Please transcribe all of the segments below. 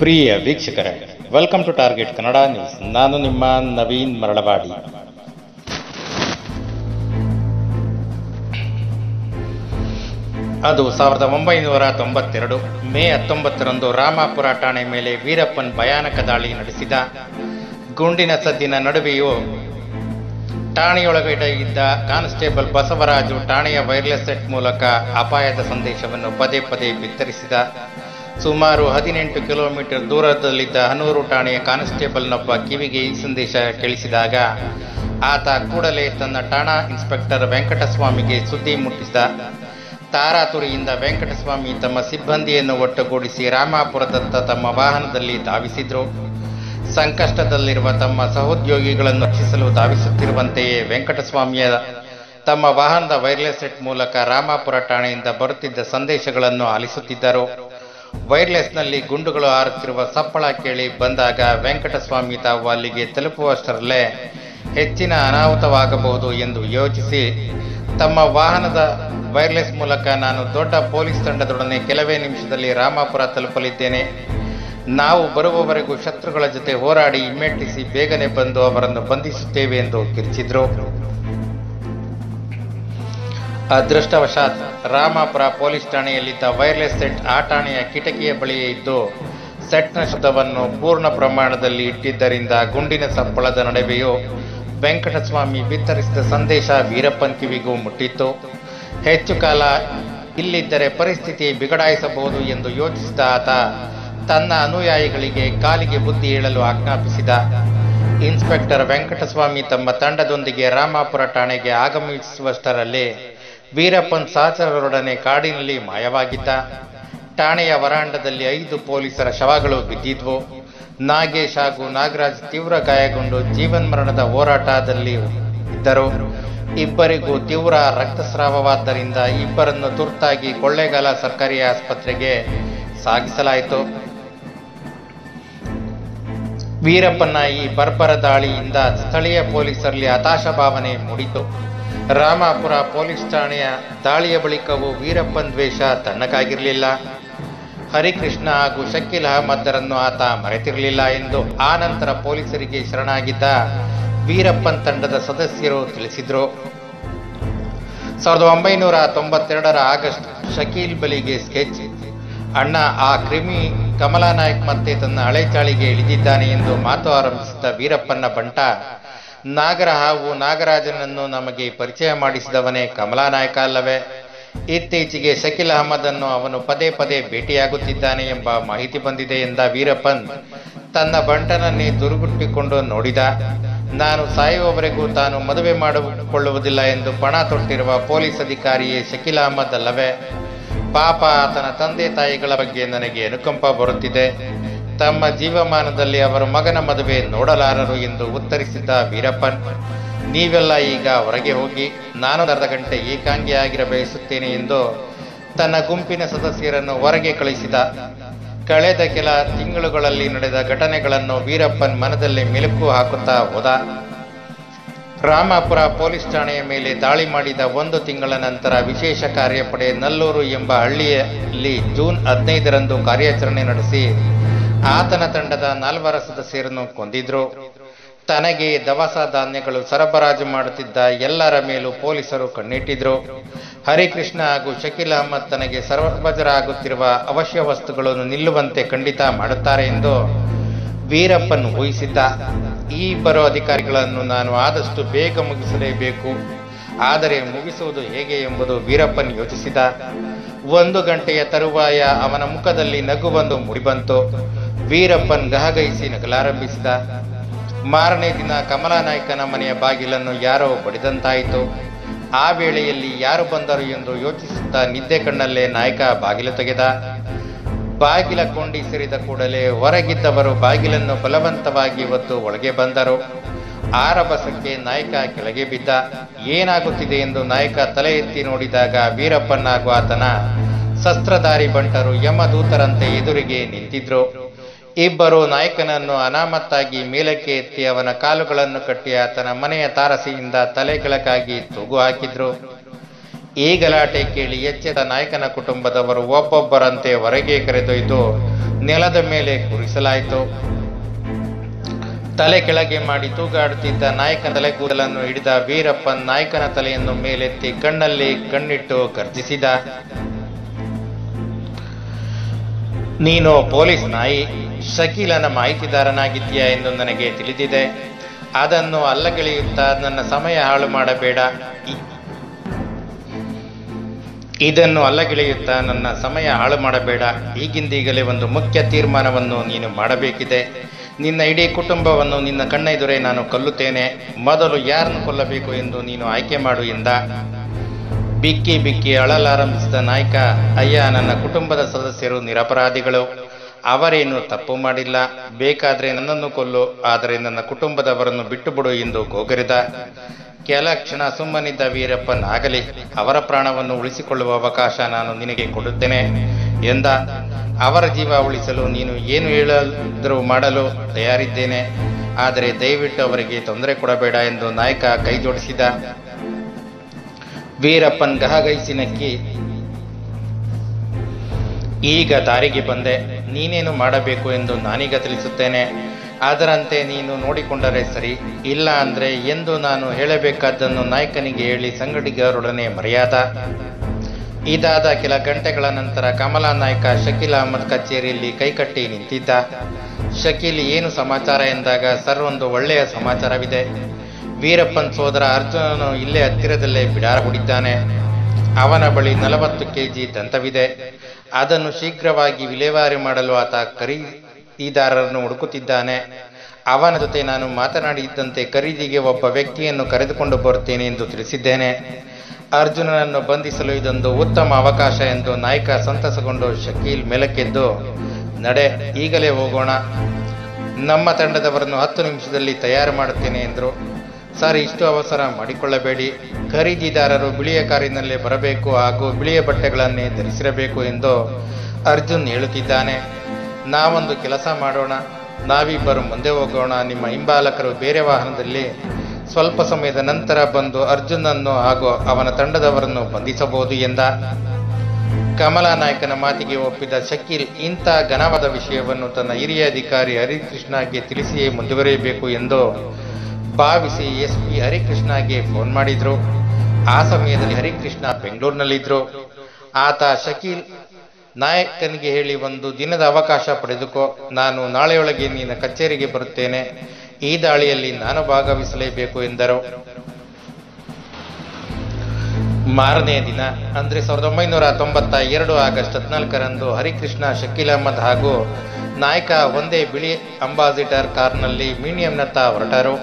ಪ್ರಿಯ ವೀಕ್ಷಕರೇ welcome to target Kannada news ನಾನು ನಿಮ್ಮ ನವೀನ್ ಮರಳವಾಡಿ ಅದು ಸಾವಿರದ ಒಂಬೈನೂರ ತೊಂಬತ್ತೆರಡು ಮೇ ಹತ್ತೊಂಬತ್ತರಂದು ರಾಮಾಪುರ ಠಾಣೆ ಮೇಲೆ ವೀರಪ್ಪನ್ ಭಯಾನಕ ದಾಳಿ ನಡೆಸಿದ ಗುಂಡಿನ ಸದ್ದಿನ ನಡುವೆಯೂ ಠಾಣೆಯೊಳಗಡೆ ಇದ್ದ ಕಾನ್ಸ್ಟೇಬಲ್ ಬಸವರಾಜು ಠಾಣೆಯ ವೈರ್ಲೆಸ್ ಸೆಟ್ ಮೂಲಕ ಅಪಾಯದ ಸಂದೇಶವನ್ನು ಪದೇ ಪದೇ ಬಿತ್ತರಿಸಿದ ಸುಮಾರು ಹದಿನೆಂಟು ಕಿಲೋಮೀಟರ್ ದೂರದಲ್ಲಿದ್ದ ಹನೂರು ಠಾಣೆಯ ಕಾನ್ಸ್ಟೇಬಲ್ನೊಬ್ಬ ಕಿವಿಗೆ ಈ ಸಂದೇಶ ಕೇಳಿಸಿದಾಗ ಆತ ಕೂಡಲೇ ತನ್ನ ಠಾಣಾ ಇನ್ಸ್ಪೆಕ್ಟರ್ ವೆಂಕಟಸ್ವಾಮಿಗೆ ಸುದ್ದಿ ಮುಟ್ಟಿಸಿದ ತಾರಾತುರಿಯಿಂದ ವೆಂಕಟಸ್ವಾಮಿ ತಮ್ಮ ಸಿಬ್ಬಂದಿಯನ್ನು ಒಟ್ಟುಗೂಡಿಸಿ ರಾಮಾಪುರದತ್ತ ತಮ್ಮ ವಾಹನದಲ್ಲಿ ಧಾವಿಸಿದ್ರು ಸಂಕಷ್ಟದಲ್ಲಿರುವ ತಮ್ಮ ಸಹೋದ್ಯೋಗಿಗಳನ್ನು ರಕ್ಷಿಸಲು ಧಾವಿಸುತ್ತಿರುವಂತೆಯೇ ವೆಂಕಟಸ್ವಾಮಿಯ ತಮ್ಮ ವಾಹನದ ವೈರ್ಲೆಸ್ ಸೆಟ್ ಮೂಲಕ ರಾಮಾಪುರ ಠಾಣೆಯಿಂದ ಬರುತ್ತಿದ್ದ ಸಂದೇಶಗಳನ್ನು ಆಲಿಸುತ್ತಿದ್ದರು ವೈರ್ಲೆಸ್ನಲ್ಲಿ ಗುಂಡುಗಳು ಹಾರುತ್ತಿರುವ ಸಪ್ಪಳ ಕೇಳಿ ಬಂದಾಗ ವೆಂಕಟಸ್ವಾಮಿ ತಾವು ಅಲ್ಲಿಗೆ ತಲುಪುವಷ್ಟರಲ್ಲೇ ಹೆಚ್ಚಿನ ಅನಾಹುತವಾಗಬಹುದು ಎಂದು ಯೋಚಿಸಿ ತಮ್ಮ ವಾಹನದ ವೈರ್ಲೆಸ್ ಮೂಲಕ ನಾನು ದೊಡ್ಡ ಪೊಲೀಸ್ ತಂಡದೊಡನೆ ಕೆಲವೇ ನಿಮಿಷದಲ್ಲಿ ರಾಮಾಪುರ ತಲುಪಲಿದ್ದೇನೆ ನಾವು ಬರುವವರೆಗೂ ಶತ್ರುಗಳ ಜೊತೆ ಹೋರಾಡಿ ಹಿಮ್ಮೆಟ್ಟಿಸಿ ಬೇಗನೆ ಬಂದು ಅವರನ್ನು ಬಂಧಿಸುತ್ತೇವೆ ಎಂದು ಕಿರಿಚಿದ್ರು ಅದೃಷ್ಟವಶಾತ್ ರಾಮಾಪುರ ಪೊಲೀಸ್ ಠಾಣೆಯಲ್ಲಿದ್ದ ವೈರ್ಲೆಸ್ ಸೆಟ್ ಆ ಠಾಣೆಯ ಕಿಟಕಿಯ ಬಳಿಯೇ ಇದ್ದು ಸೆಟ್ನ ಶಬ್ದವನ್ನು ಪೂರ್ಣ ಪ್ರಮಾಣದಲ್ಲಿ ಇಟ್ಟಿದ್ದರಿಂದ ಗುಂಡಿನ ಸಪ್ಪಳದ ನಡುವೆಯೂ ವೆಂಕಟಸ್ವಾಮಿ ಬಿತ್ತರಿಸಿದ ಸಂದೇಶ ವೀರಪ್ಪನ್ ಕಿವಿಗೂ ಮುಟ್ಟಿತ್ತು ಹೆಚ್ಚು ಕಾಲ ಇಲ್ಲಿದ್ದರೆ ಪರಿಸ್ಥಿತಿ ಬಿಗಡಾಯಿಸಬಹುದು ಎಂದು ಯೋಚಿಸಿದ ಆತ ತನ್ನ ಅನುಯಾಯಿಗಳಿಗೆ ಕಾಲಿಗೆ ಬುದ್ಧಿ ಹೇಳಲು ಆಜ್ಞಾಪಿಸಿದ ಇನ್ಸ್ಪೆಕ್ಟರ್ ವೆಂಕಟಸ್ವಾಮಿ ತಮ್ಮ ತಂಡದೊಂದಿಗೆ ರಾಮಾಪುರ ಠಾಣೆಗೆ ಆಗಮಿಸುವಷ್ಟರಲ್ಲಿ ವೀರಪ್ಪನ್ ಸಹಚರರೊಡನೆ ಕಾಡಿನಲ್ಲಿ ಮಾಯವಾಗಿದ್ದ ಠಾಣೆಯ ವರಾಂಡದಲ್ಲಿ ಐದು ಪೊಲೀಸರ ಶವಗಳು ಬಿದ್ದಿದ್ವು ನಾಗೇಶ್ ಹಾಗೂ ನಾಗರಾಜ್ ತೀವ್ರ ಗಾಯಗೊಂಡು ಜೀವನ್ಮರಣದ ಹೋರಾಟದಲ್ಲಿ ಇದ್ದರು ಇಬ್ಬರಿಗೂ ತೀವ್ರ ರಕ್ತಸ್ರಾವವಾದ್ದರಿಂದ ಇಬ್ಬರನ್ನು ತುರ್ತಾಗಿ ಕೊಳ್ಳೇಗಾಲ ಸರ್ಕಾರಿ ಆಸ್ಪತ್ರೆಗೆ ಸಾಗಿಸಲಾಯಿತು ವೀರಪ್ಪನ ಈ ಬರ್ಬರ ದಾಳಿಯಿಂದ ಸ್ಥಳೀಯ ಪೊಲೀಸರಲ್ಲಿ ಹತಾಶ ಭಾವನೆ ಮೂಡಿತು ರಾಮಾಪುರ ಪೊಲೀಸ್ ಠಾಣೆಯ ದಾಳಿಯ ಬಳಿಕವೂ ವೀರಪ್ಪನ್ ದ್ವೇಷ ತಣ್ಣಗಾಗಿರಲಿಲ್ಲ ಹರಿಕೃಷ್ಣ ಹಾಗೂ ಶಕೀಲ್ ಅಹಮದರನ್ನು ಆತ ಮರೆತಿರಲಿಲ್ಲ ಎಂದು ಆ ನಂತರ ಪೊಲೀಸರಿಗೆ ಶರಣಾಗಿದ್ದ ವೀರಪ್ಪನ್ ತಂಡದ ಸದಸ್ಯರು ತಿಳಿಸಿದರು ಸಾವಿರದ ಒಂಬೈನೂರ ತೊಂಬತ್ತೆರಡರ ಆಗಸ್ಟ್ ಶಕೀಲ್ ಬಲಿಗೆ ಸ್ಕೆಚ್ ಅಣ್ಣ ಆ ಕ್ರಿಮಿ ಕಮಲಾ ನಾಯಕ್ ಮತ್ತೆ ತನ್ನ ಹಳೆ ಚಾಳಿಗೆ ಇಳಿದಿದ್ದಾನೆ ಎಂದು ಮಾತು ಆರಂಭಿಸಿದ ವೀರಪ್ಪನ ಬಂಟ ನಾಗರ ಹಾವು ನಾಗರಾಜನನ್ನು ನಮಗೆ ಪರಿಚಯ ಮಾಡಿಸಿದವನೇ ಕಮಲಾ ನಾಯಕ ಅಲ್ಲವೇ ಇತ್ತೀಚೆಗೆ ಶಕೀಲ್ ಅಹಮದ್ ಅನ್ನು ಅವನು ಪದೇ ಪದೇ ಭೇಟಿಯಾಗುತ್ತಿದ್ದಾನೆ ಎಂಬ ಮಾಹಿತಿ ಬಂದಿದೆ ಎಂದ ವೀರಪ್ಪನ್ ತನ್ನ ಬಂಟನನ್ನೇ ದುರುಗುಟ್ಟಿಕೊಂಡು ನೋಡಿದ ನಾನು ಸಾಯುವವರೆಗೂ ತಾನು ಮದುವೆ ಮಾಡಿಕೊಳ್ಳುವುದಿಲ್ಲ ಎಂದು ಪಣ ತೊಟ್ಟಿರುವ ಪೊಲೀಸ್ ಅಧಿಕಾರಿಯೇ ಶಕೀಲ್ ಅಹಮದ್ ಅಲ್ಲವೇ ಪಾಪ ಆತನ ತಂದೆ ತಾಯಿಗಳ ಬಗ್ಗೆ ನನಗೆ ಅನುಕಂಪ ಬರುತ್ತಿದೆ ತಮ್ಮ ಜೀವಮಾನದಲ್ಲಿ ಅವರ ಮಗನ ಮದುವೆ ನೋಡಲಾರರು ಎಂದು ಉತ್ತರಿಸಿದ್ದ ವೀರಪ್ಪನ್ ನೀವೆಲ್ಲ ಈಗ ಹೊರಗೆ ಹೋಗಿ ನಾನು ಅರ್ಧ ಗಂಟೆ ಏಕಾಂಗಿಯಾಗಿರ ಬಯಸುತ್ತೇನೆ ಎಂದು ತನ್ನ ಗುಂಪಿನ ಸದಸ್ಯರನ್ನು ಹೊರಗೆ ಕಳಿಸಿದ ಕಳೆದ ಕೆಲ ತಿಂಗಳುಗಳಲ್ಲಿ ನಡೆದ ಘಟನೆಗಳನ್ನು ವೀರಪ್ಪನ್ ಮನದಲ್ಲಿ ಮೆಲುಕು ಹಾಕುತ್ತಾ ಹೋದ ರಾಮಾಪುರ ಪೊಲೀಸ್ ಠಾಣೆಯ ಮೇಲೆ ದಾಳಿ ಮಾಡಿದ ಒಂದು ತಿಂಗಳ ನಂತರ ವಿಶೇಷ ಕಾರ್ಯಪಡೆ ನಲ್ಲೂರು ಎಂಬ ಹಳ್ಳಿಯಲ್ಲಿ ಜೂನ್ ಹದಿನೈದರಂದು ಕಾರ್ಯಾಚರಣೆ ನಡೆಸಿ ಆತನ ತಂಡದ ನಾಲ್ವರ ಸದಸ್ಯರನ್ನು ಕೊಂದಿದ್ರು ತನಗೆ ದವಸ ಧಾನ್ಯಗಳು ಸರಬರಾಜು ಮಾಡುತ್ತಿದ್ದ ಎಲ್ಲರ ಮೇಲೂ ಪೊಲೀಸರು ಕಣ್ಣಿಟ್ಟಿದ್ರು ಹರಿಕೃಷ್ಣ ಹಾಗೂ ಶಕೀಲ್ ಅಹಮದ್ ತನಗೆ ಸರಬರಾಜಾಗುತ್ತಿರುವ ಅವಶ್ಯ ವಸ್ತುಗಳನ್ನು ನಿಲ್ಲುವಂತೆ ಖಂಡಿತ ಮಾಡುತ್ತಾರೆ ಎಂದು ವೀರಪ್ಪನ್ ಊಹಿಸಿದ್ದ ಈ ಇಬ್ಬರು ಅಧಿಕಾರಿಗಳನ್ನು ನಾನು ಆದಷ್ಟು ಬೇಗ ಮುಗಿಸಲೇಬೇಕು ಆದರೆ ಮುಗಿಸುವುದು ಹೇಗೆ ಎಂಬುದು ವೀರಪ್ಪನ್ ಯೋಚಿಸಿದ ಒಂದು ಗಂಟೆಯ ತರುವಾಯ ಅವನ ಮುಖದಲ್ಲಿ ನಗುವೊಂದು ಮುಡಿಬಂತು ವೀರಪ್ಪನ್ ಗಹಗಹಿಸಿ ನಗಲಾರಂಭಿಸಿದ ಮಾರನೇ ದಿನ ಕಮಲಾನಾಯಕನ ಮನೆಯ ಬಾಗಿಲನ್ನು ಯಾರೋ ಬಡಿದಂತಾಯಿತು ಆ ವೇಳೆಯಲ್ಲಿ ಯಾರು ಬಂದರು ಎಂದು ಯೋಚಿಸುತ್ತಾ ನಿದ್ದೆ ಕಣ್ಣಲ್ಲೇ ನಾಯಕ ಬಾಗಿಲು ತೆಗೆದ ಬಾಗಿಲ ಕೊಂಡಿ ಸೇರಿದ ಕೂಡಲೇ ಹೊರಗಿದ್ದವರು ಬಾಗಿಲನ್ನು ಬಲವಂತವಾಗಿ ಒತ್ತು ಒಳಗೆ ಬಂದರು ಆರಭಸಕ್ಕೆ ನಾಯಕ ಕೆಳಗೆ ಬಿದ್ದ ಏನಾಗುತ್ತಿದೆ ಎಂದು ನಾಯಕ ತಲೆ ಎತ್ತಿ ನೋಡಿದಾಗ ವೀರಪ್ಪನ್ ಹಾಗೂ ಆತನ ಶಸ್ತ್ರಧಾರಿ ಬಂಟರು ಯಮದೂತರಂತೆ ಎದುರಿಗೆ ನಿಂತಿದ್ರು ಇಬ್ಬರು ನಾಯಕನನ್ನು ಅನಾಮತ್ತಾಗಿ ಮೇಲಕ್ಕೆ ಎತ್ತಿ ಅವನ ಕಾಲುಗಳನ್ನು ಕಟ್ಟಿ ಆತನ ಮನೆಯ ತಾರಸಿಯಿಂದ ತಲೆ ಕೆಳಗಾಗಿ ತೂಗು ಹಾಕಿದ್ರು ಈ ಗಲಾಟೆ ಕೇಳಿ ಎಚ್ಚೆತ್ತ ನಾಯಕನ ಕುಟುಂಬದವರು ಒಬ್ಬೊಬ್ಬರಂತೆ ಹೊರಗೆ ಕರೆದೊಯ್ದು ನೆಲದ ಮೇಲೆ ಕುರಿಸಲಾಯಿತು ತಲೆ ಕೆಳಗೆ ಮಾಡಿ ತೂಗಾಡುತ್ತಿದ್ದ ನಾಯಕನ ತಲೆಗೂದಲನ್ನು ಹಿಡಿದ ವೀರಪ್ಪನ್ ನಾಯಕನ ತಲೆಯನ್ನು ಮೇಲೆತ್ತಿ ಕಣ್ಣಲ್ಲಿ ಕಣ್ಣಿಟ್ಟು ಗರ್ಜಿಸಿದ ನೀನು ಪೊಲೀಸ್ ನಾಯಿ ಶಕೀಲನ ಮಾಹಿತಿದಾರನಾಗಿದ್ದೀಯಾ ಎಂದು ನನಗೆ ತಿಳಿದಿದೆ ಅದನ್ನು ಅಲ್ಲಗೆಳೆಯುತ್ತಾ ನನ್ನ ಸಮಯ ಹಾಳು ಮಾಡಬೇಡ ಇ- ಇದನ್ನು ಅಲ್ಲಗೆಳೆಯುತ್ತಾ ನನ್ನ ಸಮಯ ಹಾಳು ಮಾಡಬೇಡ ಈಗಿಂದೀಗಲೇ ಒಂದು ಮುಖ್ಯ ತೀರ್ಮಾನವನ್ನು ನೀನು ಮಾಡಬೇಕಿದೆ ನಿನ್ನ ಇಡೀ ಕುಟುಂಬವನ್ನು ನಿನ್ನ ಕಣ್ಣೆದುರೇ ನಾನು ಕೊಲ್ಲುತ್ತೇನೆ ಮೊದಲು ಯಾರನ್ನು ಕೊಲ್ಲಬೇಕು ಎಂದು ನೀನು ಆಯ್ಕೆ ಮಾಡು ಎಂದ ಬಿಕ್ಕಿ ಬಿಕ್ಕಿ ಅಳಲಾರಂಭಿಸಿದ ನಾಯಕ ಅಯ್ಯ ನನ್ನ ಕುಟುಂಬದ ಸದಸ್ಯರು ನಿರಪರಾಧಿಗಳು ಅವರೇನು ತಪ್ಪು ಮಾಡಿಲ್ಲ ಬೇಕಾದ್ರೆ ನನ್ನನ್ನು ಕೊಲ್ಲು ಆದರೆ ನನ್ನ ಕುಟುಂಬದವರನ್ನು ಬಿಟ್ಟು ಬಿಡು ಎಂದು ಗೋಗರಿದ ಕೆಲ ಕ್ಷಣ ಸುಮ್ಮನಿದ್ದ ವೀರಪ್ಪನ್ ಆಗಲಿ ಅವರ ಪ್ರಾಣವನ್ನು ಉಳಿಸಿಕೊಳ್ಳುವ ಅವಕಾಶ ನಾನು ನಿನಗೆ ಕೊಡುತ್ತೇನೆ ಎಂದ ಅವರ ಜೀವ ಉಳಿಸಲು ನೀನು ಏನು ಹೇಳಿದರೂ ಮಾಡಲು ತಯಾರಿದ್ದೇನೆ ಆದರೆ ದಯವಿಟ್ಟು ಅವರಿಗೆ ತೊಂದರೆ ಕೊಡಬೇಡ ಎಂದು ನಾಯಕ ಕೈ ಜೋಡಿಸಿದ ವೀರಪ್ಪನ್ ಗಹಗೈಸಿ ನಕ್ಕಿ ಈಗ ದಾರಿಗೆ ಬಂದೆ ನೀನೇನು ಮಾಡಬೇಕು ಎಂದು ನಾನೀಗ ತಿಳಿಸುತ್ತೇನೆ ಅದರಂತೆ ನೀನು ನೋಡಿಕೊಂಡರೆ ಸರಿ ಇಲ್ಲ ಅಂದ್ರೆ ಎಂದು ನಾನು ಹೇಳಬೇಕಾದ್ದನ್ನು ನಾಯಕನಿಗೆ ಹೇಳಿ ಸಂಗಡಿಗರೊಡನೆ ಮರೆಯಾದ ಇದಾದ ಕೆಲ ಗಂಟೆಗಳ ನಂತರ ಕಮಲಾ ನಾಯಕ ಶಕೀಲ್ ಅಹಮದ್ ಕಚೇರಿಯಲ್ಲಿ ಕೈಕಟ್ಟಿ ನಿಂತಿದ್ದ ಶಕೀಲ್ ಏನು ಸಮಾಚಾರ ಎಂದಾಗ ಸರ್ ಒಂದು ಒಳ್ಳೆಯ ಸಮಾಚಾರವಿದೆ ವೀರಪ್ಪನ್ ಸೋದರ ಅರ್ಜುನನು ಇಲ್ಲೇ ಹತ್ತಿರದಲ್ಲೇ ಬಿಡಾರ ಹೂಡಿದ್ದಾನೆ ಅವನ ಬಳಿ ನಲವತ್ತು ಕೆಜಿ ದಂತವಿದೆ ಅದನ್ನು ಶೀಘ್ರವಾಗಿ ವಿಲೇವಾರಿ ಮಾಡಲು ಆತ ಖರೀದಿದಾರರನ್ನು ಹುಡುಕುತ್ತಿದ್ದಾನೆ ಅವನ ಜೊತೆ ನಾನು ಮಾತನಾಡಿದ್ದಂತೆ ಖರೀದಿಗೆ ಒಬ್ಬ ವ್ಯಕ್ತಿಯನ್ನು ಕರೆದುಕೊಂಡು ಬರುತ್ತೇನೆ ಎಂದು ತಿಳಿಸಿದ್ದೇನೆ ಅರ್ಜುನನನ್ನು ಬಂಧಿಸಲು ಇದೊಂದು ಉತ್ತಮ ಅವಕಾಶ ಎಂದು ನಾಯಕ ಸಂತಸಗೊಂಡು ಶಕೀಲ್ ಮೇಲಕ್ಕೆದ್ದು ನಡೆ ಈಗಲೇ ಹೋಗೋಣ ನಮ್ಮ ತಂಡದವರನ್ನು ಹತ್ತು ನಿಮಿಷದಲ್ಲಿ ತಯಾರು ಮಾಡುತ್ತೇನೆ ಎಂದರು ಸರ್ ಇಷ್ಟು ಅವಸರ ಮಾಡಿಕೊಳ್ಳಬೇಡಿ ಖರೀದಿದಾರರು ಬಿಳಿಯ ಕಾರಿನಲ್ಲೇ ಬರಬೇಕು ಹಾಗೂ ಬಿಳಿಯ ಬಟ್ಟೆಗಳನ್ನೇ ಧರಿಸಿರಬೇಕು ಎಂದು ಅರ್ಜುನ್ ಹೇಳುತ್ತಿದ್ದಾನೆ ನಾವೊಂದು ಕೆಲಸ ಮಾಡೋಣ ನಾವಿಬ್ಬರು ಮುಂದೆ ಹೋಗೋಣ ನಿಮ್ಮ ಹಿಂಬಾಲಕರು ಬೇರೆ ವಾಹನದಲ್ಲಿ ಸ್ವಲ್ಪ ಸಮಯದ ನಂತರ ಬಂದು ಅರ್ಜುನನ್ನು ಹಾಗೂ ಅವನ ತಂಡದವರನ್ನು ಬಂಧಿಸಬಹುದು ಎಂದ ಕಮಲಾ ನಾಯಕನ ಮಾತಿಗೆ ಒಪ್ಪಿದ ಶಕೀಲ್ ಇಂಥ ಘನವಾದ ವಿಷಯವನ್ನು ತನ್ನ ಹಿರಿಯ ಅಧಿಕಾರಿ ಹರಿಕೃಷ್ಣಗೆ ತಿಳಿಸಿಯೇ ಮುಂದುವರಿಯಬೇಕು ಎಂದು ಭಾವಿಸಿ ಎಸ್ ಪಿ ಹರಿಕೃಷ್ಣಗೆ ಫೋನ್ ಮಾಡಿದ್ರು ಆ ಸಮಯದಲ್ಲಿ ಹರಿಕೃಷ್ಣ ಬೆಂಗಳೂರಿನಲ್ಲಿದ್ರು ಆತ ಶಕೀಲ್ ನಾಯಕನಿಗೆ ಹೇಳಿ ಒಂದು ದಿನದ ಅವಕಾಶ ಪಡೆದುಕೋ ನಾನು ನಾಳೆಯೊಳಗೆ ನಿನ್ನ ಕಚೇರಿಗೆ ಬರುತ್ತೇನೆ ಈ ದಾಳಿಯಲ್ಲಿ ನಾನು ಭಾಗವಹಿಸಲೇಬೇಕು ಎಂದರು ಮಾರನೆಯ ದಿನ ಅಂದ್ರೆ ಸಾವಿರದ ಒಂಬೈನೂರ ತೊಂಬತ್ತ ಎರಡು ಆಗಸ್ಟ್ ಹದಿನಾಲ್ಕರಂದು ಹರಿಕೃಷ್ಣ ಶಕೀಲ್ ಅಹಮದ್ ಹಾಗೂ ನಾಯಕ ಒಂದೇ ಬಿಳಿ ಅಂಬಾಸಿಡರ್ ಕಾರ್ನಲ್ಲಿ ಮೀಡಿಯಂನತ್ತ ಹೊರಟರು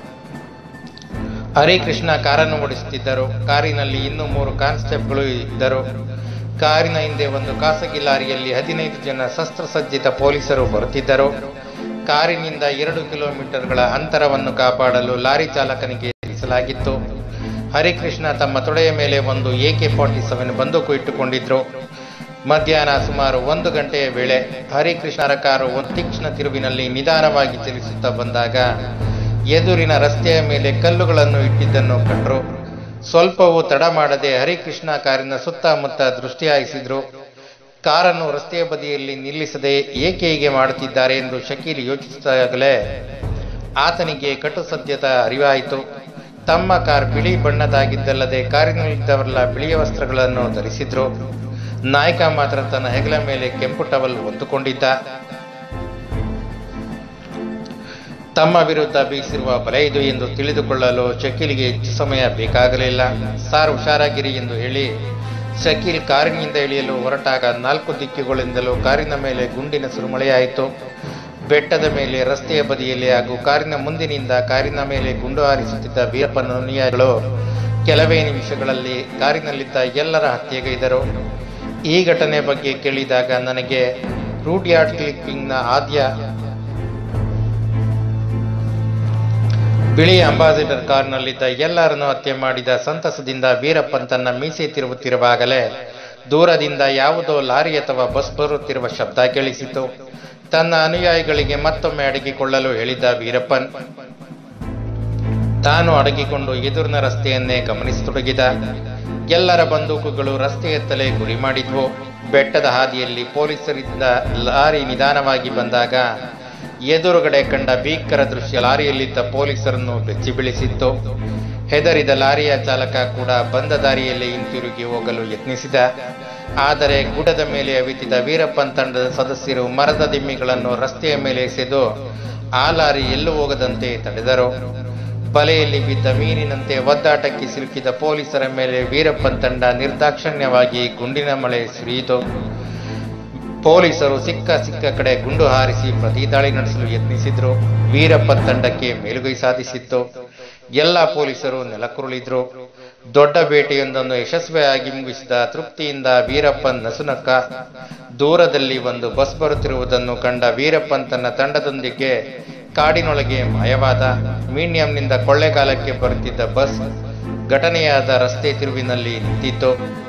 ಹರಿಕೃಷ್ಣ ಕಾರನ್ನು ಓಡಿಸುತ್ತಿದ್ದರು ಕಾರಿನಲ್ಲಿ ಇನ್ನೂ ಮೂರು ಕಾನ್ಸ್ಟೇಬಲ್ಗಳು ಇದ್ದರು ಕಾರಿನ ಹಿಂದೆ ಒಂದು ಖಾಸಗಿ ಲಾರಿಯಲ್ಲಿ ಹದಿನೈದು ಜನ ಶಸ್ತ್ರಸಜ್ಜಿತ ಪೊಲೀಸರು ಬರುತ್ತಿದ್ದರು ಕಾರಿನಿಂದ ಎರಡು ಕಿಲೋಮೀಟರ್ಗಳ ಅಂತರವನ್ನು ಕಾಪಾಡಲು ಲಾರಿ ಚಾಲಕನಿಗೆ ತಿಳಿಸಲಾಗಿತ್ತು ಹರಿಕೃಷ್ಣ ತಮ್ಮ ತೊಡೆಯ ಮೇಲೆ ಒಂದು ಎಕೆ ಫಾರ್ಟಿ ಸೆವೆನ್ ಬಂದೂಕು ಇಟ್ಟುಕೊಂಡಿದ್ರು ಮಧ್ಯಾಹ್ನ ಸುಮಾರು ಒಂದು ಗಂಟೆಯ ವೇಳೆ ಹರಿಕೃಷ್ಣರ ಕಾರು ಒಂದು ತೀಕ್ಷ್ಣ ತಿರುವಿನಲ್ಲಿ ನಿಧಾನವಾಗಿ ಚಲಿಸುತ್ತಾ ಬಂದಾಗ ಎದುರಿನ ರಸ್ತೆಯ ಮೇಲೆ ಕಲ್ಲುಗಳನ್ನು ಇಟ್ಟಿದ್ದನ್ನು ಕಂಡ್ರು ಸ್ವಲ್ಪವೂ ತಡ ಮಾಡದೆ ಹರಿಕೃಷ್ಣ ಕಾರಿನ ಸುತ್ತಮುತ್ತ ದೃಷ್ಟಿ ಹಾಯಿಸಿದ್ರು ಕಾರನ್ನು ರಸ್ತೆಯ ಬದಿಯಲ್ಲಿ ನಿಲ್ಲಿಸದೆ ಏಕೆ ಹೀಗೆ ಮಾಡುತ್ತಿದ್ದಾರೆ ಎಂದು ಶಕೀಲ್ ಯೋಚಿಸಿದಾಗಲೇ ಆತನಿಗೆ ಕಟು ಸತ್ಯದ ಅರಿವಾಯಿತು ತಮ್ಮ ಕಾರ್ ಬಿಳಿ ಬಣ್ಣದಾಗಿದ್ದಲ್ಲದೆ ಕಾರಿನಲ್ಲಿದ್ದವರೆಲ್ಲ ಬಿಳಿಯ ವಸ್ತ್ರಗಳನ್ನು ಧರಿಸಿದ್ರು ನಾಯಕ ಮಾತ್ರ ತನ್ನ ಹೆಗಲ ಮೇಲೆ ಕೆಂಪು ಟವಲ್ ಹೊತ್ತುಕೊಂಡಿದ್ದ ತಮ್ಮ ವಿರುದ್ಧ ಬೀಸಿರುವ ಬಲೆ ಇದು ಎಂದು ತಿಳಿದುಕೊಳ್ಳಲು ಶಕೀಲ್ಗೆ ಹೆಚ್ಚು ಸಮಯ ಬೇಕಾಗಲಿಲ್ಲ ಸಾರ್ ಹುಷಾರಾಗಿರಿ ಎಂದು ಹೇಳಿ ಶಕೀಲ್ ಕಾರಿನಿಂದ ಇಳಿಯಲು ಹೊರಟಾಗ ನಾಲ್ಕು ದಿಕ್ಕುಗಳಿಂದಲೂ ಕಾರಿನ ಮೇಲೆ ಗುಂಡಿನ ಸುರುಮಳೆಯಾಯಿತು ಬೆಟ್ಟದ ಮೇಲೆ ರಸ್ತೆಯ ಬದಿಯಲ್ಲಿ ಹಾಗೂ ಕಾರಿನ ಮುಂದಿನಿಂದ ಕಾರಿನ ಮೇಲೆ ಗುಂಡು ಹಾರಿಸುತ್ತಿದ್ದ ವೀರಪ್ಪನ ಅನುಯಾಯಿಗಳು ಕೆಲವೇ ನಿಮಿಷಗಳಲ್ಲಿ ಕಾರಿನಲ್ಲಿದ್ದ ಎಲ್ಲರ ಹತ್ಯೆಗೈದರು ಈ ಘಟನೆ ಬಗ್ಗೆ ಕೇಳಿದಾಗ ನನಗೆ ರೂಡ್ಯಾರ್ಡ್ ಕ್ಲಿಪ್ಪಿಂಗ್ನ ಆದ್ಯ ಬಿಳಿ ಅಂಬಾಸಿಡರ್ ಕಾರ್ನಲ್ಲಿದ್ದ ಎಲ್ಲರನ್ನು ಹತ್ಯೆ ಮಾಡಿದ ಸಂತಸದಿಂದ ವೀರಪ್ಪನ್ ತನ್ನ ಮೀಸೆ ತಿರುಗುತ್ತಿರುವಾಗಲೇ ದೂರದಿಂದ ಯಾವುದೋ ಲಾರಿ ಅಥವಾ ಬಸ್ ಬರುತ್ತಿರುವ ಶಬ್ದ ಕೇಳಿಸಿತು ತನ್ನ ಅನುಯಾಯಿಗಳಿಗೆ ಮತ್ತೊಮ್ಮೆ ಅಡಗಿಕೊಳ್ಳಲು ಹೇಳಿದ್ದ ವೀರಪ್ಪನ್ ತಾನು ಅಡಗಿಕೊಂಡು ಎದುರಿನ ರಸ್ತೆಯನ್ನೇ ಗಮನಿಸತೊಡಗಿದ ಎಲ್ಲರ ಬಂದೂಕುಗಳು ರಸ್ತೆಯತ್ತಲೇ ಗುರಿ ಮಾಡಿದ್ವು ಬೆಟ್ಟದ ಹಾದಿಯಲ್ಲಿ ಪೊಲೀಸರಿಂದ ಲಾರಿ ನಿಧಾನವಾಗಿ ಬಂದಾಗ ಎದುರುಗಡೆ ಕಂಡ ಭೀಕರ ದೃಶ್ಯ ಲಾರಿಯಲ್ಲಿದ್ದ ಪೊಲೀಸರನ್ನು ಬೆಚ್ಚಿ ಬೀಳಿಸಿತ್ತು ಹೆದರಿದ ಲಾರಿಯ ಚಾಲಕ ಕೂಡ ಬಂದ ದಾರಿಯಲ್ಲಿ ಹಿಂತಿರುಗಿ ಹೋಗಲು ಯತ್ನಿಸಿದ ಆದರೆ ಗುಡ್ಡದ ಮೇಲೆ ಅವಿತಿದ ವೀರಪ್ಪನ್ ತಂಡದ ಸದಸ್ಯರು ಮರದ ದಿಮ್ಮಿಗಳನ್ನು ರಸ್ತೆಯ ಮೇಲೆ ಎಸೆದು ಆ ಲಾರಿ ಎಲ್ಲೂ ಹೋಗದಂತೆ ತಡೆದರು ಬಲೆಯಲ್ಲಿ ಬಿದ್ದ ಮೀನಿನಂತೆ ಒದ್ದಾಟಕ್ಕೆ ಸಿಲುಕಿದ ಪೊಲೀಸರ ಮೇಲೆ ವೀರಪ್ಪನ್ ತಂಡ ನಿರ್ದಾಕ್ಷಣ್ಯವಾಗಿ ಗುಂಡಿನ ಮಳೆ ಸುರಿಯಿತು ಪೊಲೀಸರು ಸಿಕ್ಕ ಸಿಕ್ಕ ಕಡೆ ಗುಂಡು ಹಾರಿಸಿ ಪ್ರತಿದಾಳಿ ನಡೆಸಲು ಯತ್ನಿಸಿದ್ರು ವೀರಪ್ಪನ್ ತಂಡಕ್ಕೆ ಮೇಲುಗೈ ಸಾಧಿಸಿತ್ತು ಎಲ್ಲ ಪೊಲೀಸರು ನೆಲಕ್ಕುರುಳಿದ್ರು ದೊಡ್ಡ ಬೇಟೆಯೊಂದನ್ನು ಯಶಸ್ವಿಯಾಗಿ ಮುಗಿಸಿದ ತೃಪ್ತಿಯಿಂದ ವೀರಪ್ಪನ್ ನಸುನಕ್ಕ ದೂರದಲ್ಲಿ ಒಂದು ಬಸ್ ಬರುತ್ತಿರುವುದನ್ನು ಕಂಡ ವೀರಪ್ಪನ್ ತನ್ನ ತಂಡದೊಂದಿಗೆ ಕಾಡಿನೊಳಗೆ ಮಾಯವಾದ ಮೀಡಿಯಂನಿಂದ ಕೊಳ್ಳೆಗಾಲಕ್ಕೆ ಬರುತ್ತಿದ್ದ ಬಸ್ ಘಟನೆಯಾದ ರಸ್ತೆ ತಿರುವಿನಲ್ಲಿ ನಿಂತಿತ್ತು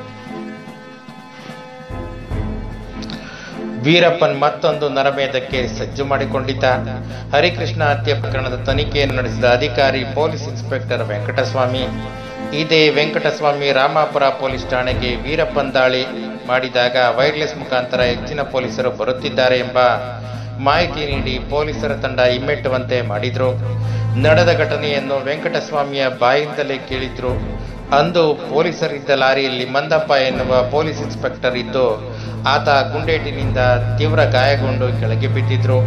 ವೀರಪ್ಪನ್ ಮತ್ತೊಂದು ನರಮೇಧಕ್ಕೆ ಸಜ್ಜು ಮಾಡಿಕೊಂಡಿದ್ದ ಹರಿಕೃಷ್ಣ ಹತ್ಯೆ ಪ್ರಕರಣದ ತನಿಖೆಯನ್ನು ನಡೆಸಿದ ಅಧಿಕಾರಿ ಪೊಲೀಸ್ ಇನ್ಸ್ಪೆಕ್ಟರ್ ವೆಂಕಟಸ್ವಾಮಿ ಇದೇ ವೆಂಕಟಸ್ವಾಮಿ ರಾಮಾಪುರ ಪೊಲೀಸ್ ಠಾಣೆಗೆ ವೀರಪ್ಪನ್ ದಾಳಿ ಮಾಡಿದಾಗ ವೈರ್ಲೆಸ್ ಮುಖಾಂತರ ಹೆಚ್ಚಿನ ಪೊಲೀಸರು ಬರುತ್ತಿದ್ದಾರೆ ಎಂಬ ಮಾಹಿತಿ ನೀಡಿ ಪೊಲೀಸರ ತಂಡ ಹಿಮ್ಮೆಟ್ಟುವಂತೆ ಮಾಡಿದ್ರು ನಡೆದ ಘಟನೆಯನ್ನು ವೆಂಕಟಸ್ವಾಮಿಯ ಬಾಯಿಂದಲೇ ಕೇಳಿದ್ರು ಅಂದು ಪೊಲೀಸರಿದ್ದ ಲಾರಿಯಲ್ಲಿ ಮಂದಪ್ಪ ಎನ್ನುವ ಪೊಲೀಸ್ ಇನ್ಸ್ಪೆಕ್ಟರ್ ಇದ್ದು ಆತ ಗುಂಡೇಟಿನಿಂದ ತೀವ್ರ ಗಾಯಗೊಂಡು ಕೆಳಗೆ ಬಿದ್ದಿದ್ರು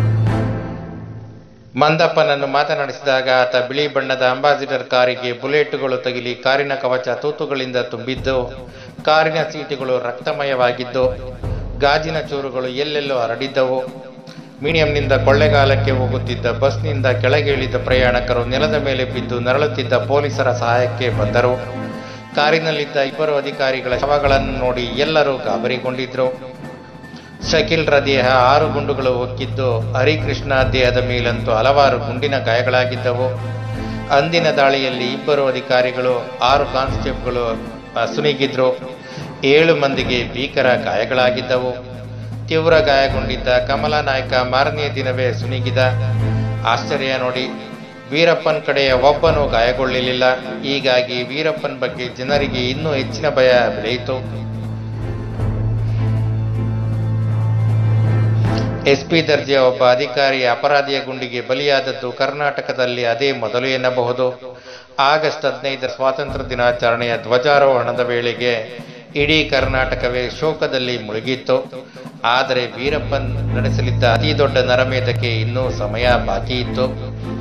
ಮಂದಪ್ಪನನ್ನು ಮಾತನಾಡಿಸಿದಾಗ ಆತ ಬಿಳಿ ಬಣ್ಣದ ಅಂಬಾಸಿಡರ್ ಕಾರಿಗೆ ಬುಲೆಟ್ಗಳು ತಗಿಲಿ ಕಾರಿನ ಕವಚ ತೂತುಗಳಿಂದ ತುಂಬಿದ್ದು ಕಾರಿನ ಸೀಟುಗಳು ರಕ್ತಮಯವಾಗಿದ್ದು ಗಾಜಿನ ಚೂರುಗಳು ಎಲ್ಲೆಲ್ಲೋ ಹರಡಿದ್ದವು ಮೀಡಿಯಂನಿಂದ ಕೊಳ್ಳೆಗಾಲಕ್ಕೆ ಹೋಗುತ್ತಿದ್ದ ಬಸ್ನಿಂದ ಕೆಳಗೆ ಇಳಿದ ಪ್ರಯಾಣಿಕರು ನೆಲದ ಮೇಲೆ ಬಿದ್ದು ನರಳುತ್ತಿದ್ದ ಪೊಲೀಸರ ಸಹಾಯಕ್ಕೆ ಬಂದರು ಕಾರಿನಲ್ಲಿದ್ದ ಇಬ್ಬರು ಅಧಿಕಾರಿಗಳ ಶವಗಳನ್ನು ನೋಡಿ ಎಲ್ಲರೂ ಗಾಬರಿಗೊಂಡಿದ್ರು ಶಕೀಲ್ರ ದೇಹ ಆರು ಗುಂಡುಗಳು ಹೊಕ್ಕಿದ್ದು ಹರಿಕೃಷ್ಣ ದೇಹದ ಮೇಲಂತೂ ಹಲವಾರು ಗುಂಡಿನ ಗಾಯಗಳಾಗಿದ್ದವು ಅಂದಿನ ದಾಳಿಯಲ್ಲಿ ಇಬ್ಬರು ಅಧಿಕಾರಿಗಳು ಆರು ಕಾನ್ಸ್ಟೇಬಲ್ಗಳು ಸುನಿಗಿದ್ರು ಏಳು ಮಂದಿಗೆ ಭೀಕರ ಗಾಯಗಳಾಗಿದ್ದವು ತೀವ್ರ ಗಾಯಗೊಂಡಿದ್ದ ಕಮಲಾ ನಾಯಕ ಮಾರನೆಯ ದಿನವೇ ಸುನಿಗಿದ ಆಶ್ಚರ್ಯ ನೋಡಿ ವೀರಪ್ಪನ್ ಕಡೆಯ ಒಬ್ಬನು ಗಾಯಗೊಳ್ಳಲಿಲ್ಲ ಹೀಗಾಗಿ ವೀರಪ್ಪನ್ ಬಗ್ಗೆ ಜನರಿಗೆ ಇನ್ನೂ ಹೆಚ್ಚಿನ ಭಯ ಬೆಳೆಯಿತು ಎಸ್ಪಿ ದರ್ಜೆಯ ಒಬ್ಬ ಅಧಿಕಾರಿ ಅಪರಾಧಿಯ ಗುಂಡಿಗೆ ಬಲಿಯಾದದ್ದು ಕರ್ನಾಟಕದಲ್ಲಿ ಅದೇ ಮೊದಲು ಎನ್ನಬಹುದು ಆಗಸ್ಟ್ ಹದಿನೈದರ ಸ್ವಾತಂತ್ರ್ಯ ದಿನಾಚರಣೆಯ ಧ್ವಜಾರೋಹಣದ ವೇಳೆಗೆ ಇಡೀ ಕರ್ನಾಟಕವೇ ಶೋಕದಲ್ಲಿ ಮುಳುಗಿತ್ತು ಆದರೆ ವೀರಪ್ಪನ್ ನಡೆಸಲಿದ್ದ ಅತಿ ದೊಡ್ಡ ನರಮೇಧಕ್ಕೆ ಇನ್ನೂ ಸಮಯ ಬಾಕಿ ಇತ್ತು